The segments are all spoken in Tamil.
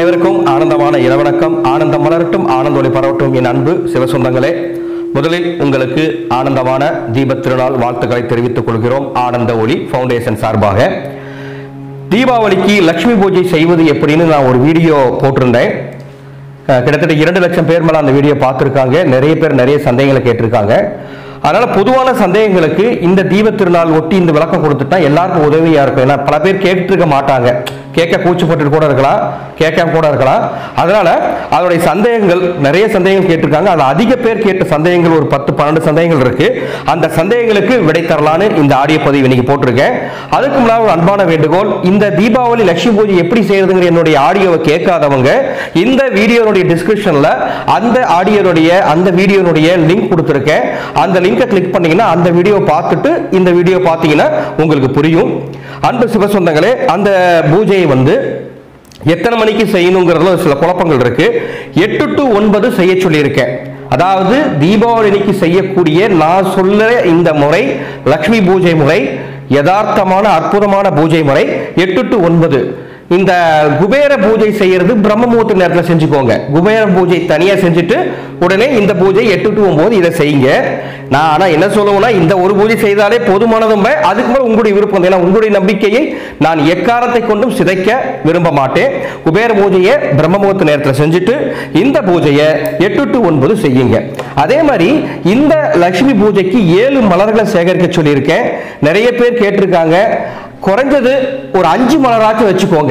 அனைவருக்கும் ஆனந்தமான இரவணக்கம் ஆனந்தம் மலரட்டும் ஆனந்தொளி பரவட்டும் என் அன்பு சிவசொந்தங்களே முதலில் உங்களுக்கு ஆனந்தமான தீபத் திருநாள் வாழ்த்துக்களை தெரிவித்துக் கொள்கிறோம் ஆனந்த ஒளி ஃபவுண்டேஷன் சார்பாக தீபாவளிக்கு லக்ஷ்மி பூஜை செய்வது எப்படின்னு நான் ஒரு வீடியோ போட்டிருந்தேன் அஹ் கிட்டத்தட்ட இரண்டு லட்சம் பேர் மேல அந்த வீடியோ பார்த்துருக்காங்க நிறைய பேர் நிறைய சந்தேகங்களை கேட்டிருக்காங்க அதனால பொதுவான சந்தேகங்களுக்கு இந்த தீப திருநாள் ஒட்டி இந்த விளக்கம் கொடுத்துட்டா எல்லாருக்கும் உதவியா இருக்கும் ஏன்னா பல பேர் கேட்டிருக்க மாட்டாங்க கேட்க கூச்சப்பட்டு கூட இருக்கலாம் கேட்காம கூட இருக்கலாம் அதனால அதனுடைய சந்தேகங்கள் நிறைய சந்தேகங்கள் கேட்டிருக்காங்க அது அதிக பேர் கேட்ட சந்தேகங்கள் ஒரு பத்து பன்னெண்டு சந்தேகங்கள் இருக்கு அந்த சந்தேகங்களுக்கு விடை தரலான்னு இந்த ஆடியோ பதிவு இன்னைக்கு போட்டிருக்கேன் அதுக்கு முன்னாடி ஒரு அன்பான வேண்டுகோள் இந்த தீபாவளி லட்சுமி பூஜை எப்படி செய்யறதுங்கிற என்னுடைய ஆடியோவை கேட்காதவங்க இந்த வீடியோனுடைய டிஸ்கிரிப்ஷன்ல அந்த ஆடியோனுடைய அந்த வீடியோனுடைய லிங்க் கொடுத்துருக்கேன் அந்த லிங்கை கிளிக் பண்ணீங்கன்னா அந்த வீடியோ பார்த்துட்டு இந்த வீடியோ பார்த்தீங்கன்னா உங்களுக்கு புரியும் அன்பு சிவசொந்தங்களே அந்த பூஜையை வந்து எத்தனை மணிக்கு செய்யணுங்கிறதுல சில குழப்பங்கள் இருக்கு எட்டு டு ஒன்பது செய்ய சொல்லியிருக்கேன் அதாவது தீபாவளி அன்னைக்கு செய்யக்கூடிய நான் சொல்ல இந்த முறை லக்ஷ்மி பூஜை முறை யதார்த்தமான அற்புதமான பூஜை முறை எட்டு டு ஒன்பது இந்த குபேர பூஜை செய்யறது பிரம்ம முகூர்த்த நேரத்தில் செஞ்சுக்கோங்க குபேர பூஜை தனியா செஞ்சுட்டு உடனே இந்த பூஜை எட்டு டு ஒன்பது இதை செய்யுங்க நான் ஆனா என்ன சொல்லுவேன்னா இந்த ஒரு பூஜை செய்தாலே போதுமானதும் அதுக்கு மேல உங்களுடைய விருப்பம் ஏன்னா உங்களுடைய நம்பிக்கையை நான் எக்காரத்தை கொண்டும் சிதைக்க விரும்ப மாட்டேன் குபேர பூஜையை பிரம்ம முகூர்த்த நேரத்தில் செஞ்சுட்டு இந்த பூஜையை எட்டு டு ஒன்பது செய்யுங்க அதே மாதிரி இந்த லட்சுமி பூஜைக்கு ஏழு மலர்களை சேகரிக்க சொல்லியிருக்கேன் நிறைய பேர் கேட்டிருக்காங்க குறைஞ்சது ஒரு அஞ்சு மலராச்சும் வச்சுக்கோங்க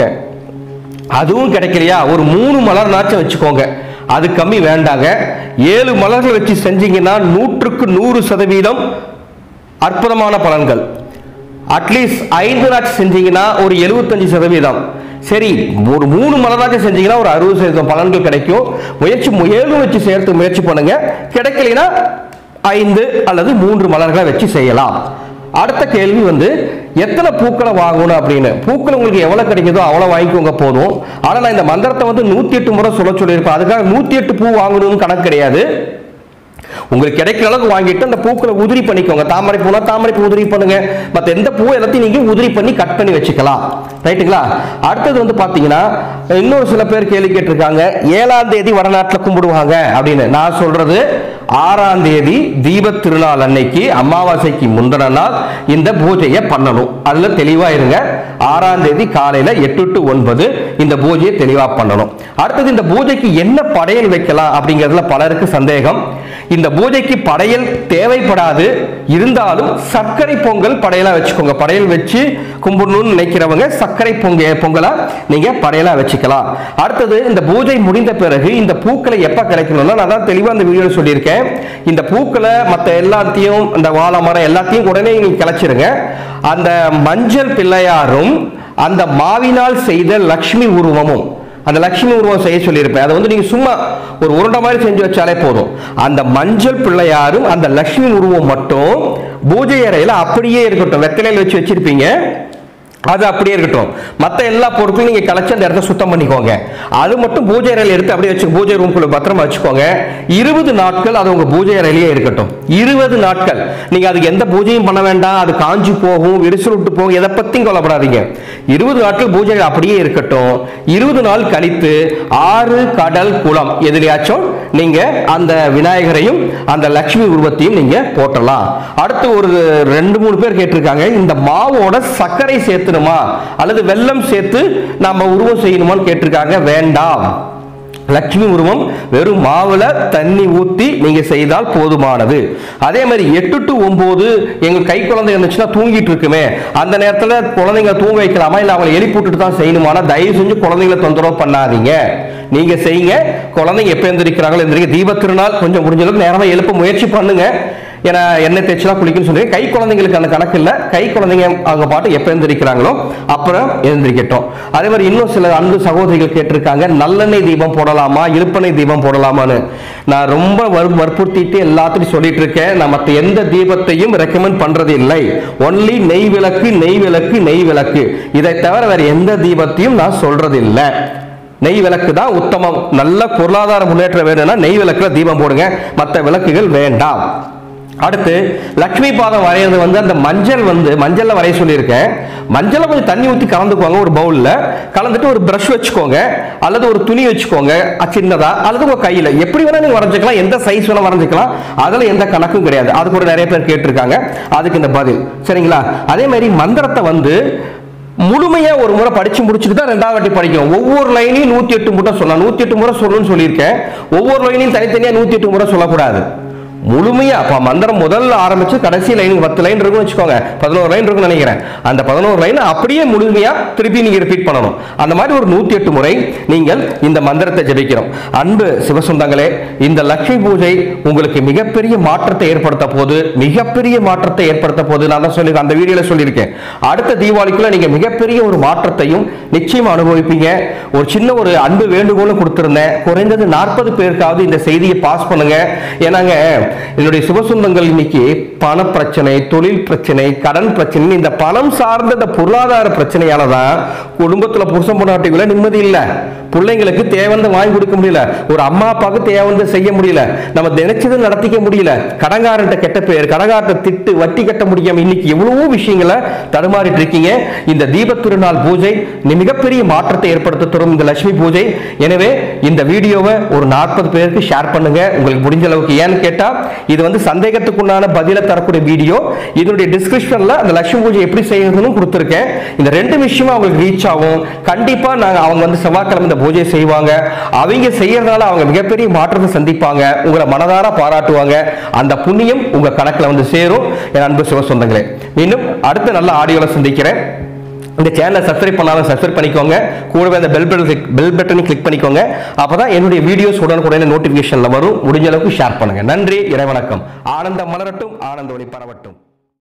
அதுவும் கிடைக்கலையா ஒரு மூணு மலர் நாச்சும் வச்சுக்கோங்க அது கம்மி வேண்டாங்க ஏழு மலர்கள் வச்சு செஞ்சீங்கன்னா நூற்றுக்கு நூறு சதவீதம் அற்புதமான பலன்கள் அட்லீஸ்ட் ஐந்து நாட்கள் செஞ்சீங்கன்னா ஒரு எழுபத்தஞ்சு சதவீதம் சரி ஒரு மூணு மலராச்சும் செஞ்சீங்கன்னா ஒரு அறுபது சதவீதம் பலன்கள் கிடைக்கும் முயற்சி ஏழு வச்சு செய்யறதுக்கு முயற்சி பண்ணுங்க கிடைக்கலைன்னா ஐந்து அல்லது மூன்று மலர்களை வச்சு செய்யலாம் அடுத்த கேள்வி வந்து எத்தனை பூக்களை வாங்கணும் அப்படின்னு பூக்கள் உங்களுக்கு எவ்வளவு கிடைக்குதோ அவ்வளவு வாங்கிக்கோங்க போதும் ஆனா நான் இந்த மந்திரத்தை வந்து நூத்தி எட்டு முறை சொல்ல சொல்லியிருப்பேன் அதுக்காக நூத்தி எட்டு பூ வாங்கணும்னு கணக்கு கிடையாது உங்களுக்கு கிடைக்கிற அளவுக்கு வாங்கிட்டு அந்த பூக்களை உதிரி பண்ணிக்கோங்க தாமரை பூனா தாமரை பூ உதிரி பண்ணுங்க மற்ற எந்த பூ எல்லாத்தையும் நீங்க உதிரி பண்ணி கட் பண்ணி வச்சுக்கலாம் ரைட்டுங்களா அடுத்தது வந்து பாத்தீங்கன்னா இன்னொரு சில பேர் கேள்வி கேட்டிருக்காங்க ஏழாம் தேதி வடநாட்டில் கும்பிடுவாங்க அப்படின்னு நான் சொல்றது ஆறாம் தேதி தீப திருநாள் அன்னைக்கு அமாவாசைக்கு முந்தின நாள் இந்த பூஜையை பண்ணணும் அதுல தெளிவா இருங்க ஆறாம் தேதி காலையில எட்டு டு ஒன்பது இந்த பூஜையை தெளிவா பண்ணணும் அடுத்தது இந்த பூஜைக்கு என்ன படையல் வைக்கலாம் அப்படிங்கிறதுல பலருக்கு சந்தேகம் இந்த பூஜைக்கு படையல் தேவைப்படாது இருந்தாலும் சர்க்கரை பொங்கல் படையலா வச்சுக்கோங்க படையல் வச்சு கும்பிடணும்னு நினைக்கிறவங்க சர்க்கரை பொங்க பொங்கலா நீங்க படையலா வச்சுக்கலாம் அடுத்தது இந்த பூஜை முடிந்த பிறகு இந்த பூக்களை எப்ப கிடைக்கணும்னா நான் தான் தெளிவா அந்த வீடியோ சொல்லியிருக்கேன் இந்த பூக்களை மற்ற எல்லாத்தையும் இந்த வாழை மரம் எல்லாத்தையும் உடனே நீங்க கிளச்சிருங்க அந்த மஞ்சள் பிள்ளையாரும் அந்த மாவினால் செய்த லக்ஷ்மி உருவமும் அந்த லட்சுமி உருவம் செய்ய சொல்லியிருப்பேன் அதை வந்து நீங்க சும்மா ஒரு உருண்டை மாதிரி செஞ்சு வச்சாலே போதும் அந்த மஞ்சள் பிள்ளையாரும் அந்த லட்சுமி உருவம் மட்டும் பூஜை அறையில அப்படியே இருக்கட்டும் வெத்தலையில் வச்சு வச்சிருப்பீங்க அது அப்படியே இருக்கட்டும் மற்ற எல்லா பொருட்களும் நீங்க கலைச்சு அந்த இடத்த சுத்தம் பண்ணிக்கோங்க அது மட்டும் பூஜை அறையில் எடுத்து அப்படியே வச்சு பூஜை ரூம்குள்ள பத்திரமா வச்சுக்கோங்க இருபது நாட்கள் அது உங்க பூஜை அறையிலேயே இருக்கட்டும் இருபது நாட்கள் நீங்க அதுக்கு எந்த பூஜையும் பண்ண வேண்டாம் அது காஞ்சி போகும் விரிசல் விட்டு போகும் எதை பத்தியும் கவலைப்படாதீங்க இருபது நாட்கள் பூஜை அறை அப்படியே இருக்கட்டும் இருபது நாள் கழித்து ஆறு கடல் குளம் எதிரியாச்சும் நீங்க அந்த விநாயகரையும் அந்த லட்சுமி உருவத்தையும் நீங்க போட்டலாம் அடுத்து ஒரு ரெண்டு மூணு பேர் கேட்டிருக்காங்க இந்த மாவோட சர்க்கரை சேர்த்துணுமா அல்லது வெல்லம் சேர்த்து நம்ம உருவம் செய்யணுமான்னு கேட்டிருக்காங்க வேண்டாம் லட்சுமி உருவம் வெறும் மாவுல தண்ணி ஊத்தி நீங்க செய்தால் போதுமானது அதே மாதிரி எட்டு டு ஒன்பது எங்க கை குழந்தை இருந்துச்சுன்னா தூங்கிட்டு இருக்குமே அந்த நேரத்துல குழந்தைங்க தூங்க வைக்கலாமா இல்ல அவங்களை எழுப்பிவிட்டுட்டு தான் செய்யணுமானா தயவு செஞ்சு குழந்தைங்களை தொந்தரவு பண்ணாதீங்க நீங்க செய்யுங்க குழந்தைங்க எப்ப எந்திரிக்கிறாங்களோ எந்திரிக்க தீப திருநாள் கொஞ்சம் முடிஞ்ச அளவுக்கு நேரமா எழுப்ப முயற்சி பண்ணுங்க ஏன்னா எண்ணெய் தேய்ச்சலாம் குளிக்கணும்னு சொல்லி கை குழந்தைங்களுக்கு அந்த கணக்கு இல்லை கை குழந்தைங்க அவங்க பாட்டு எப்போ எழுந்திருக்கிறாங்களோ அப்புறம் எழுந்திரிக்கட்டும் அதே மாதிரி இன்னும் சில அன்பு சகோதரிகள் கேட்டிருக்காங்க நல்லெண்ணெய் தீபம் போடலாமா இழுப்பெண்ணெய் தீபம் போடலாமான்னு நான் ரொம்ப வற்பு- வற்புறுத்திட்டு எல்லாத்தையும் சொல்லிட்டு இருக்கேன் நான் மற்ற எந்த தீபத்தையும் ரெக்கமெண்ட் பண்றது இல்லை ஒன்லி நெய் விளக்கு நெய் விளக்கு நெய் விளக்கு இதை தவிர வேற எந்த தீபத்தையும் நான் சொல்றது இல்லை நெய் விளக்கு தான் உத்தமம் நல்ல பொருளாதார முன்னேற்றம் வேணும்னா நெய் விளக்குல தீபம் போடுங்க மற்ற விளக்குகள் வேண்டாம் அடுத்து லக்ஷ்மி பாதம் வரைகிறது வந்து அந்த மஞ்சள் வந்து மஞ்சள்ல வரைய சொல்லியிருக்கேன் மஞ்சளை கொஞ்சம் தண்ணி ஊற்றி கலந்துக்கோங்க ஒரு பவுல்ல கலந்துட்டு ஒரு பிரஷ் வச்சுக்கோங்க அல்லது ஒரு துணி வச்சுக்கோங்க அஹ் சின்னதா அல்லது உங்க கையில எப்படி வேணா நீங்க வரைஞ்சிக்கலாம் எந்த சைஸ் வேணா வரைஞ்சிக்கலாம் அதுல எந்த கணக்கும் கிடையாது அதுக்கு ஒரு நிறைய பேர் கேட்டிருக்காங்க அதுக்கு இந்த பதில் சரிங்களா அதே மாதிரி மந்திரத்தை வந்து முழுமையா ஒரு முறை படிச்சு முடிச்சுட்டு தான் ரெண்டாவது வாட்டி படிக்கணும் ஒவ்வொரு லைனையும் நூத்தி எட்டு முறை சொல்லலாம் நூத்தி எட்டு முறை சொல்லணும்னு சொல்லியிருக்கேன் ஒவ்வொரு லைனையும் தனித்தனியா நூத்தி எட்டு முறை சொல்லக்கூடாது முழுமையா அப்ப மந்திரம் முதல்ல ஆரம்பிச்சு கடைசி லைன் பத்து லைன் இருக்குன்னு வச்சுக்கோங்க பதினோரு லைன் இருக்குன்னு நினைக்கிறேன் அந்த பதினோரு லைன் அப்படியே முழுமையா திருப்பி நீங்க ரிப்பீட் பண்ணணும் அந்த மாதிரி ஒரு நூத்தி எட்டு முறை நீங்கள் இந்த மந்திரத்தை ஜெபிக்கிறோம் அன்பு சிவசுந்தங்களே இந்த லட்சுமி பூஜை உங்களுக்கு மிகப்பெரிய மாற்றத்தை ஏற்படுத்த போது மிகப்பெரிய மாற்றத்தை ஏற்படுத்த போது நான் தான் சொல்லி அந்த வீடியோல சொல்லியிருக்கேன் அடுத்த தீபாவளிக்குள்ள நீங்க மிகப்பெரிய ஒரு மாற்றத்தையும் நிச்சயம் அனுபவிப்பீங்க ஒரு சின்ன ஒரு அன்பு வேண்டுகோளும் கொடுத்திருந்தேன் குறைந்தது நாற்பது பேருக்காவது இந்த செய்தியை பாஸ் பண்ணுங்க ஏன்னாங்க என்னுடைய சிவசுந்தங்கள் இன்னைக்கு பண பிரச்சனை தொழில் பிரச்சனை கடன் பிரச்சனை இந்த பணம் சார்ந்த இந்த பொருளாதார பிரச்சனையால தான் குடும்பத்துல புருஷன் பொண்டாட்டிக்குள்ள நிம்மதி இல்ல பிள்ளைங்களுக்கு தேவந்து வாங்கி கொடுக்க முடியல ஒரு அம்மா அப்பாவுக்கு தேவந்து செய்ய முடியல நம்ம நினைச்சது நடத்திக்க முடியல கடங்காரன்ட்ட கெட்ட பேர் கடங்காரத்தை திட்டு வட்டி கட்ட முடியாம இன்னைக்கு எவ்வளவோ விஷயங்களை தடுமாறிட்டு இருக்கீங்க இந்த தீபத் திருநாள் பூஜை நி- மிகப்பெரிய மாற்றத்தை ஏற்படுத்த தரும் இந்த லட்சுமி பூஜை எனவே இந்த வீடியோவை ஒரு நாற்பது பேருக்கு ஷேர் பண்ணுங்க உங்களுக்கு முடிஞ்ச அளவுக்கு ஏன்னு கேட்டா இது வந்து சந்தேகத்துக்குண்டான பதில தரக்கூடிய வீடியோ இதனுடைய டிஸ்கிரிப்ஷன்ல அந்த லட்சுமி பூஜை எப்படி செய்யறதுன்னு கொடுத்துருக்கேன் இந்த ரெண்டு விஷயமும் அவங்களுக்கு ரீச் ஆகும் கண்டிப்பா நாங்க அவங்க வந்து செவ்வாய்க்கிழமை இந்த பூஜையை செய்வாங்க அவங்க செய்யறதுனால அவங்க மிகப்பெரிய மாற்றத்தை சந்திப்பாங்க உங்களை மனதார பாராட்டுவாங்க அந்த புண்ணியம் உங்க கணக்குல வந்து சேரும் என் அன்பு சிவ சொந்தங்களே மீண்டும் அடுத்த நல்ல ஆடியோல சந்திக்கிறேன் இந்த சேனலை சப்ஸ்கிரைப் பண்ணாலும் சப்ஸ்கிரைப் பண்ணிக்கோங்க கூடவே அந்த பெல் பட்டன் பெல் பட்டனை கிளிக் பண்ணிக்கோங்க அப்பதான் என்னுடைய வீடியோஸ் உடனுக்குடனே நோட்டிபிகேஷன்ல வரும் முடிஞ்ச அளவுக்கு ஷேர் பண்ணுங்க நன்றி இறைவணக்கம் ஆனந்தம் மலரட்டும் ஆனந்த ஒளி பரவட்டும்